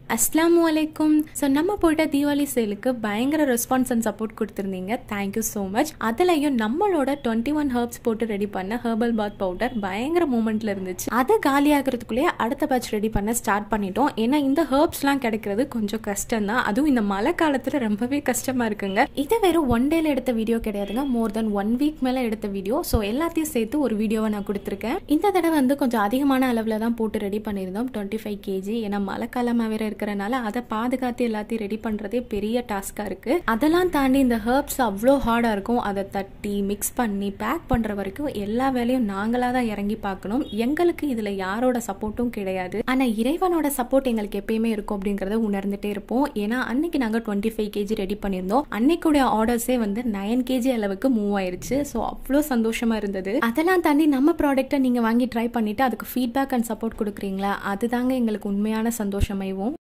அஸ்லாமு அலைக்கும் ஸோ நம்ம போயிட்ட தீபாவளி சேலுக்கு பயங்கர ரெஸ்பான்ஸ் அண்ட் சப்போர்ட் கொடுத்துருந்தீங்க தேங்க்யூ ஸோ மச் அதுலயும் நம்மளோட டுவெண்ட்டி ஒன் ஹர்ப்ஸ் போட்டு ரெடி பண்ண ஹெர்பல் பாத் பவுடர் பயங்கர மூமெண்ட்ல இருந்துச்சு அதை காலி ஆகிறதுக்குள்ளேயே அடுத்த பேட்ச் ரெடி பண்ண ஸ்டார்ட் பண்ணிட்டோம் ஏன்னா இந்த ஹர்ப்ஸ்லாம் கிடைக்கிறது கொஞ்சம் கஷ்டம் தான் அதுவும் இந்த மழை காலத்துல ரொம்பவே கஷ்டமா இருக்குங்க இது வெறும் ஒன் டேல எடுத்த வீடியோ கிடையாதுங்க மோர் தென் ஒன் வீக் மேல எடுத்த வீடியோ ஸோ எல்லாத்தையும் சேர்த்து ஒரு வீடியோவை நான் கொடுத்துருக்கேன் இந்த தடவை வந்து கொஞ்சம் அதிகமான அளவில் தான் போட்டு ரெடி பண்ணியிருந்தோம் டுவெண்ட்டி ஃபைவ் கேஜி ஏன்னா மழை காலமாக வேற இருக்கிறனால அதை பாதுகாத்து எல்லாத்தையும் ரெடி பண்ணுறதே பெரிய டாஸ்காக இருக்குது அதெல்லாம் தாண்டி இந்த ஹர்ப்ஸ் அவ்வளோ ஹார்டாக இருக்கும் அதை தட்டி மிக்ஸ் பண்ணி பேக் பண்ணுற வரைக்கும் எல்லா வேலையும் நாங்களாக தான் இறங்கி பார்க்கணும் எங்களுக்கு இதில் யாரோட சப்போர்ட்டும் கிடையாது ஆனால் இறைவனோட சப்போர்ட் எங்களுக்கு எப்பயுமே இருக்கும் அப்படிங்கிறத உணர்ந்துட்டே இருப்போம் ஏன்னா அன்னைக்கு நாங்கள் டுவெண்ட்டி ஃபைவ் கேஜி ரெடி பண்ணியிருந்தோம் அன்னைக்குடைய ஆர்டர்ஸே வந்து நைன் கேஜி அளவுக்கு மூவ் ஆயிருச்சு ஸோ அவ்வளோ சந்தோஷமா இருந்தது அதெல்லாம் தாண்டி நம்ம ப்ராடக்ட்டை நீங்கள் வாங்கி ட்ரை பண்ணிட்டு அதுக்கு ஃபீட்பேக் அண்ட் சப்போர்ட் கொடுக்குறீங்களா அதுதாங்க எங்களுக்கு உண்மையான சந்தோஷமையும்